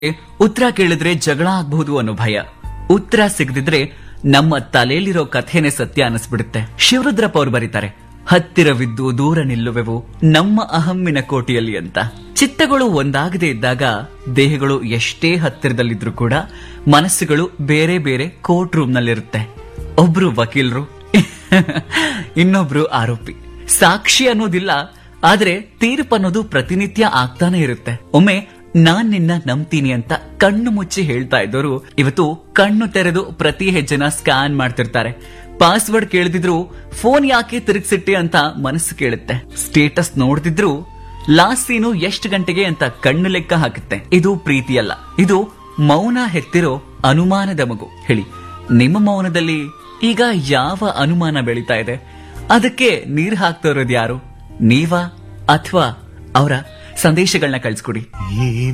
ಉತ್ತರ ಕೇಳಿದ್ರೆ ಜಗಳ ಆಗ್ಬಹುದು ಅನ್ನೋ ಭಯ ಉತ್ತರ ಸಿಗದಿದ್ರೆ ನಮ್ಮ ತಲೆಯಲ್ಲಿರೋ ಕಥೆನೇ ಸತ್ಯ ಅನಿಸ್ಬಿಡುತ್ತೆ ಶಿವರುದ್ರಪ್ಪ ಅವ್ರು ಬರೀತಾರೆ ಹತ್ತಿರವಿದ್ದು ದೂರ ನಿಲ್ಲುವೆವು ನಮ್ಮ ಅಹಮ್ಮಿನ ಕೋಟಿಯಲ್ಲಿ ಅಂತ ಚಿತ್ತಗಳು ಒಂದಾಗದೇ ಇದ್ದಾಗ ದೇಹಗಳು ಎಷ್ಟೇ ಹತ್ತಿರದಲ್ಲಿದ್ರು ಕೂಡ ಮನಸ್ಸುಗಳು ಬೇರೆ ಬೇರೆ ಕೋರ್ಟ್ ರೂಮ್ ನಲ್ಲಿರುತ್ತೆ ಒಬ್ರು ವಕೀಲರು ಇನ್ನೊಬ್ರು ಆರೋಪಿ ಸಾಕ್ಷಿ ಅನ್ನೋದಿಲ್ಲ ಆದ್ರೆ ತೀರ್ಪು ಅನ್ನೋದು ಪ್ರತಿನಿತ್ಯ ಆಗ್ತಾನೆ ಇರುತ್ತೆ ಒಮ್ಮೆ ನಾನ್ ನಿನ್ನ ನಂಬ್ತೀನಿ ಅಂತ ಕಣ್ಣು ಮುಚ್ಚಿ ಹೇಳ್ತಾ ಇದ್ದವರು ಇವತ್ತು ಕಣ್ಣು ತೆರೆದು ಪ್ರತಿ ಹೆಜ್ಜೆನ ಸ್ಕ್ಯಾನ್ ಮಾಡ್ತಿರ್ತಾರೆ ಪಾಸ್ವರ್ಡ್ ಕೇಳಿದಿದ್ರು ಫೋನ್ ಯಾಕೆ ತಿರುಗಿಸಿಟ್ಟೆ ಅಂತ ಮನಸ್ಸು ಕೇಳುತ್ತೆ ಸ್ಟೇಟಸ್ ನೋಡ್ತಿದ್ರು ಲಾಸ್ಟ್ ಸೀನು ಎಷ್ಟು ಗಂಟೆಗೆ ಅಂತ ಕಣ್ಣು ಲೆಕ್ಕ ಹಾಕುತ್ತೆ ಇದು ಪ್ರೀತಿಯಲ್ಲ ಇದು ಮೌನ ಹೆತ್ತಿರೋ ಅನುಮಾನದ ಮಗು ಹೇಳಿ ನಿಮ್ಮ ಮೌನದಲ್ಲಿ ಈಗ ಯಾವ ಅನುಮಾನ ಬೆಳೀತಾ ಇದೆ ಅದಕ್ಕೆ ನೀರ್ ಹಾಕ್ತಾ ಇರೋದು ಯಾರು ನೀವಾ ಅಥವಾ ಅವರ ಸಂದೇಶಗಳನ್ನ ಕಳ್ಸ್ಕೊಡಿ ಈ